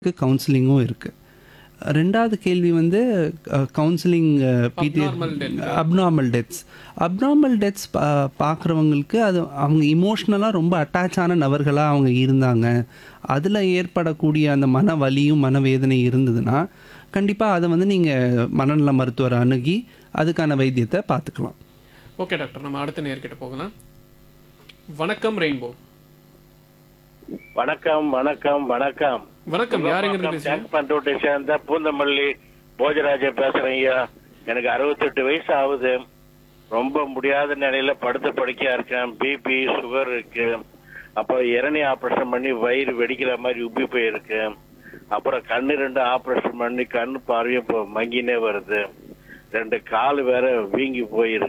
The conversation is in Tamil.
கவுன்சிலிங்கும் இருக்குது ரெண்டாவது கேள்வி வந்து கவுன்சிலிங் பிடி Abnormal death. Abnormal deaths abnormal deaths பார்க்குறவங்களுக்கு அது அவங்க இமோஷ்னலாக ரொம்ப அட்டாச் ஆன நபர்களாக அவங்க இருந்தாங்க அதில் ஏற்படக்கூடிய அந்த மன வலியும் மனவேதனை இருந்ததுன்னா கண்டிப்பாக அதை வந்து நீங்கள் மனநல மருத்துவரை அணுகி அதுக்கான வைத்தியத்தை பார்த்துக்கலாம் ஓகே டாக்டர் நம்ம அடுத்த நேர்கிட்ட போகலாம் வணக்கம் ரெயின்போ வணக்கம் வணக்கம் வணக்கம் வணக்கம் யாருங்க இருந்து பேசுறீங்க டேங்க் பண்ரோட்டை சேர்ந்த பூந்தமல்லி போஜராஜ பேசுறேன் ஐயா எனக்கு அறுபத்தெட்டு வயசு ஆகுது ரொம்ப முடியாத நிலையில படுத்த படுக்கையா இருக்கேன் பிபி சுகர் இருக்கு அப்புறம் இரணி ஆபரேஷன் பண்ணி வயிறு வெடிக்கிற மாதிரி உப்பி போயிருக்கு அப்புறம் கண்ணு ரெண்டு ஆபரேஷன் பண்ணி கண்ணு பார்வையும் இப்போ மங்கினே வருது ரெண்டு கால் வேற வீங்கி போயிருக்கு